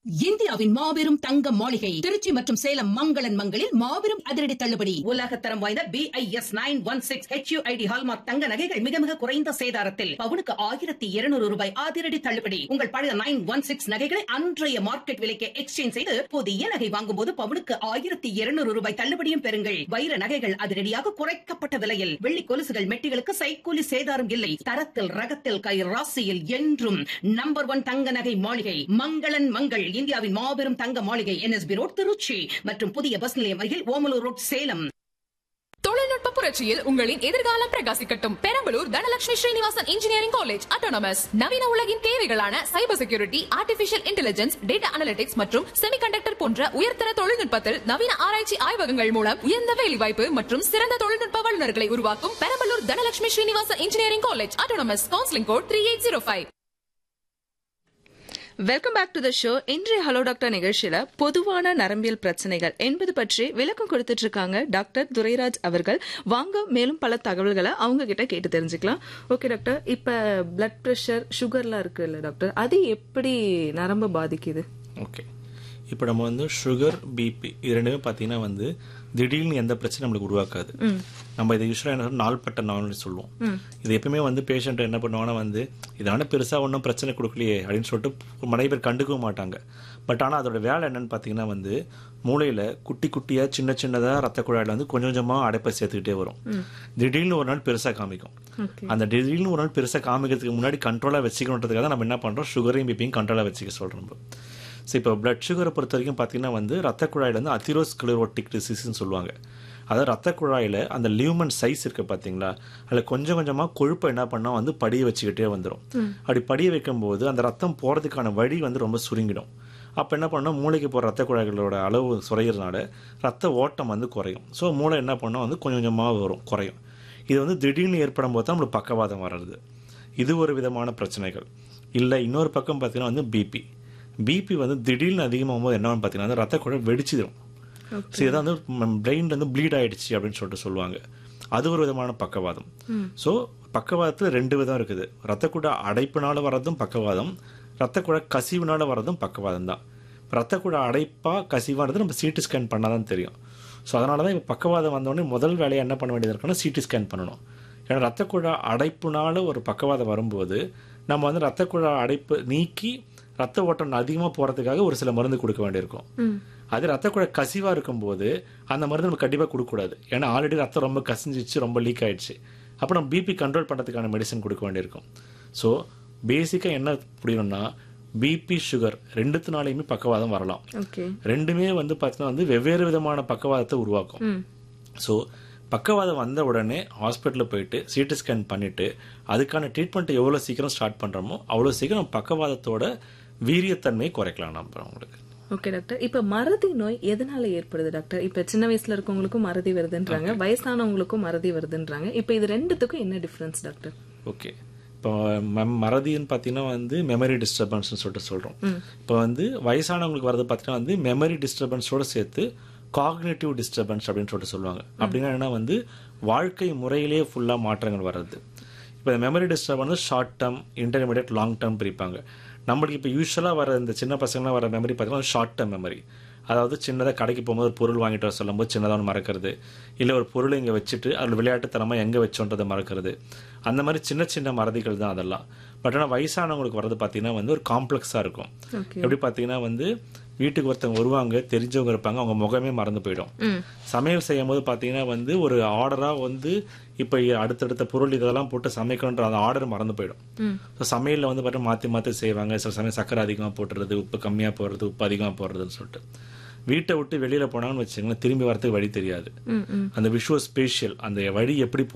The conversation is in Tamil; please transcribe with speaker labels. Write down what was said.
Speaker 1: இந்தியாவின் மாபெரும் தங்க மாளிகை திருச்சி மற்றும் சேலம் மங்களன் மங்களில் மாபெரும் அதிரடி தள்ளுபடி உலகத்தரம் வாய்ந்த B I S nine one six H ID hallmark தங்க நகைகள் மிக மிக குறைந்த சேதாரத்தில் பவுனுக்கு ஆயிரத்தி இருநூறு ரூபாய் அதிரடி தள்ளுபடி உங்கள் பழைய நைன் ஒன் சிக்ஸ் நகைகளை அன்றைய மார்க்கெட் விலைக்கு எக்ஸ்சேஞ்ச் செய்து புதிய நகை வாங்கும் போது பவுனுக்கு ஆயிரத்தி இருநூறு ரூபாய் தள்ளுபடியும் பெறுங்கள் வைர நகைகள் அதிரடியாக குறைக்கப்பட்ட விலையில் வெள்ளி கொலுசுகள் மெட்டிகளுக்கு சைக்கூலி சேதாரம் இல்லை தரத்தில் ரகத்தில் கை ராசியில் என்றும் நம்பர் ஒன் தங்க நகை மாளிகை மங்களன் மங்கள் இந்தியாவின் மாபெரும் தங்க மாளிகை என்எஸ்பி ரோட் திருச்சி மற்றும் புதிய பஸ் நிலையம் அருகில் ஓமலூர் ரோட் சேலம்
Speaker 2: தொழில்நுட்ப புரட்சியில் உங்களின் எதிர்காலம் பிரகாசிக்கட்டும் Perambalur Dhanalakshmi Srinivasan engineering college autonomous நவீன உலகின் தேவைகளான cyber security artificial intelligence data analytics மற்றும் செமிகண்டக்டர் போன்ற உயர்தர தொழில்நுட்பத்தில் நவீன ஆராய்ச்சி ஆய்வகங்கள் மூலம் உயர்ந்த வேலைவாய்ப்பு மற்றும் சிறந்த தொழில்நுட்ப வல்லுநர்களை உருவாக்கும் Perambalur Dhanalakshmi Srinivasan engineering college autonomous counselling code three eight zero five
Speaker 3: welcome back to the show இன்றைய ஹலோ டாக்டர் நிகழ்ச்சியில பொதுவான நரம்பியல் பிரச்சனைகள் என்பது பற்றி விளக்கம் கொடுத்துட்டு இருக்காங்க டாக்டர் துரைராஜ் அவர்கள் வாங்க மேலும் பல தகவல்களை அவங்க கிட்ட கேட்டு தெரிஞ்சுக்கலாம் ஓகே டாக்டர் இப்ப பிளட் பிரஷர் சுகர்லாம் இருக்கு இல்ல டாக்டர் அது எப்படி நரம்பு பாதிக்குது
Speaker 4: ஓகே இப்போ நம்ம வந்து சுகர் பிபி இது ரெண்டுமே பார்த்தீங்கன்னா வந்து திடீர்னு எந்த பிரச்சனையும் நம்மளுக்கு உருவாக்காது நம்ம இதை யூஸ்வலாக என்ன சொல்றோம், நாள்பட்ட நாள்னு சொல்லுவோம் இது எப்பயுமே வந்து பேஷண்ட் என்ன பண்ணுவாங்கன்னா வந்து இதான பெருசாக ஒன்றும் பிரச்சனை கொடுக்கலையே அப்படின்னு சொல்லிட்டு நிறைய பேர் கண்டுக்கவும் மாட்டாங்க பட் ஆனால் அதோட வேலை என்னன்னு பார்த்தீங்கன்னா வந்து மூளையில் குட்டி குட்டியாக சின்ன சின்னதாக ரத்த குழாயில் வந்து கொஞ்சம் கொஞ்சமாக அடைப்பை சேர்த்துக்கிட்டே வரும் திடீர்னு ஒரு நாள் பெருசாக காமிக்கும் அந்த திடீர்னு ஒரு நாள் பெருசாக காமிக்கிறதுக்கு முன்னாடி கண்ட்ரோலாக வச்சுக்கணுன்றதுக்காக தான் நம்ம என்ன பண்ணுறோம் சுகரையும் பிபியும் கண்ட்ரோலாக வச்சுக்க சொல்கிறோம் நம்ம ஸோ இப்போ பிளட் சுகரை பொறுத்த வரைக்கும் பார்த்தீங்கன்னா வந்து ரத்த குழாயில் வந்து அதிரோஸ்கிளரோட்டிக் டிசீஸ்னு சொல்லுவாங்க அதாவது ரத்த குழாயில் அந்த லியூமன் சைஸ் இருக்கு பார்த்தீங்களா அதில் கொஞ்சம் கொஞ்சமாக கொழுப்பை என்ன பண்ணால் வந்து படிய வச்சுக்கிட்டே வந்துடும் அப்படி படிய வைக்கும்போது அந்த ரத்தம் போகிறதுக்கான வழி வந்து ரொம்ப சுருங்கிடும் அப்போ என்ன பண்ணோம் மூளைக்கு போகிற ரத்த குழாய்களோட அளவு குறையிறதுனால ரத்த ஓட்டம் வந்து குறையும் ஸோ மூளை என்ன பண்ணோம் வந்து கொஞ்சம் கொஞ்சமாக வரும் குறையும் இது வந்து திடீர்னு ஏற்படும் போது தான் நம்மளுக்கு பக்கவாதம் வர்றது இது ஒரு விதமான பிரச்சனைகள் இல்லை இன்னொரு பக்கம் பார்த்தீங்கன்னா வந்து பிபி பிபி வந்து திடீர்னு அதிகமாகும் போது என்ன பார்த்தீங்கன்னா அந்த ரத்த குழாய் வெடிச்சிடும் ஸோ இதான் வந்து பிரெயின் வந்து ப்ளீட் ஆயிடுச்சு அப்படின்னு சொல்லிட்டு சொல்லுவாங்க அது ஒரு விதமான பக்கவாதம் ஸோ பக்கவாதத்தில் ரெண்டு விதம் இருக்குது ரத்த குழாய் அடைப்பினால வர்றதும் பக்கவாதம் ரத்த குழாய் கசிவுனால வர்றதும் பக்கவாதம் தான் ரத்த குழாய் அடைப்பா கசிவானது நம்ம சிடி ஸ்கேன் பண்ணால் தான் தெரியும் ஸோ அதனால தான் இப்போ பக்கவாதம் வந்தோடனே முதல் வேலையை என்ன பண்ண வேண்டியது இருக்குன்னா சிடி ஸ்கேன் பண்ணணும் ஏன்னா ரத்த குழாய் அடைப்புனால ஒரு பக்கவாதம் வரும்போது நம்ம வந்து ரத்த குழாய் அடைப்பு நீக்கி ரத்த ஓட்டம் அதிகமாக போகிறதுக்காக ஒரு சில மருந்து கொடுக்க வேண்டியிருக்கும் அது ரத்த குழாய் கசிவாக இருக்கும்போது அந்த மருந்து நம்ம கண்டிப்பாக கொடுக்கக்கூடாது ஏன்னா ஆல்ரெடி ரத்தம் ரொம்ப கசிஞ்சிச்சு ரொம்ப லீக் ஆயிடுச்சு அப்போ நம்ம பிபி கண்ட்ரோல் பண்ணுறதுக்கான மெடிசன் கொடுக்க வேண்டியிருக்கும் ஸோ பேசிக்காக என்ன புரியணும்னா பிபி சுகர் ரெண்டுத்தினாலையுமே பக்கவாதம் வரலாம்
Speaker 3: ஓகே
Speaker 4: ரெண்டுமே வந்து பார்த்தீங்கன்னா வந்து வெவ்வேறு விதமான பக்கவாதத்தை உருவாக்கும் ஸோ பக்கவாதம் வந்த உடனே ஹாஸ்பிட்டலில் போயிட்டு சிடி ஸ்கேன் பண்ணிட்டு அதுக்கான ட்ரீட்மெண்ட் எவ்வளோ சீக்கிரம் ஸ்டார்ட் பண்ணுறோமோ அவ்வளோ சீக்கிரம் பக்கவாதத்தோட வீரியத்தன்மையை குறைக்கலாம் நம்ம அவங்களுக்கு
Speaker 3: ஓகே டாக்டர் இப்ப மறதி நோய் எதனால ஏற்படுது டாக்டர் இப்ப சின்ன வயசுல இருக்கவங்களுக்கும் மறதி வருதுன்றாங்க வயசானவங்களுக்கும் மறதி வருதுன்றாங்க இப்ப இது ரெண்டுத்துக்கும் என்ன டிஃபரன்ஸ் டாக்டர்
Speaker 4: ஓகே இப்போ ம- மறதின்னு பார்த்தீங்கன்னா வந்து மெமரி டிஸ்டர்பன்ஸ்னு சொல்லிட்டு சொல்கிறோம் இப்போ வந்து வயசானவங்களுக்கு வரது பார்த்தீங்கன்னா வந்து மெமரி டிஸ்டர்பன்ஸோட சேர்த்து காக்னேட்டிவ் டிஸ்டர்பன்ஸ் அப்படின்னு சொல்லிட்டு சொல்லுவாங்க அப்படின்னா என்ன வந்து வாழ்க்கை முறையிலே ஃபுல்லாக மாற்றங்கள் வர்றது இப்போ இந்த memory disturbance short term intermediate long term பிரிப்பாங்க நம்மளுக்கு இப்போ யூஸ்வலாக வர இந்த சின்ன பசங்களாம் வர மெமரி பார்த்தீங்கன்னா ஷார்ட் டேர்ம் மெமரி அதாவது சின்னதாக கடைக்கு போகும்போது ஒரு பொருள் வாங்கிட்டு வர சொல்லும்போது சின்னதாக ஒன்று மறக்கிறது இல்லை ஒரு பொருளை இங்கே வச்சுட்டு அதில் விளையாட்டுத்தனமாக எங்கே வச்சோன்றதை மறக்கிறது அந்த மாதிரி சின்ன சின்ன மறதிகள் தான் அதெல்லாம் பட் ஆனால் வயசானவங்களுக்கு வர்றது பார்த்தீங்கன்னா வந்து ஒரு காம்ப்ளெக்ஸாக இருக்கும் எப்படி பார்த்தீங்கன்னா வந்து வீட்டுக்கு ஒருத்தவங்க வருவாங்க தெரிஞ்சவங்க இருப்பாங்க அவங்க முகமே மறந்து போயிடும் சமையல் செய்யும் போது பார்த்தீங்கன்னா வந்து ஒரு ஆர்டராக வந்து இப்போ அடுத்தடுத்த பொருள் இதெல்லாம் போட்டு சமைக்கணுன்ற அந்த ஆர்டர் மறந்து போயிடும் ஸோ சமையலில் வந்து பார்த்தா மாற்றி மாற்றி செய்வாங்க சில சமயம் சக்கரை அதிகமாக போட்டுறது உப்பு கம்மியாக போடுறது உப்பு அதிகமாக போடுறதுன்னு சொல்லிட்டு வீட்டை விட்டு வெளியில போனாங்கன்னு வச்சுக்கோங்களேன் திரும்பி வரதுக்கு வழி தெரியாது அந்த விஷுவல் ஸ்பேஷியல் அந்த வழி எப்படி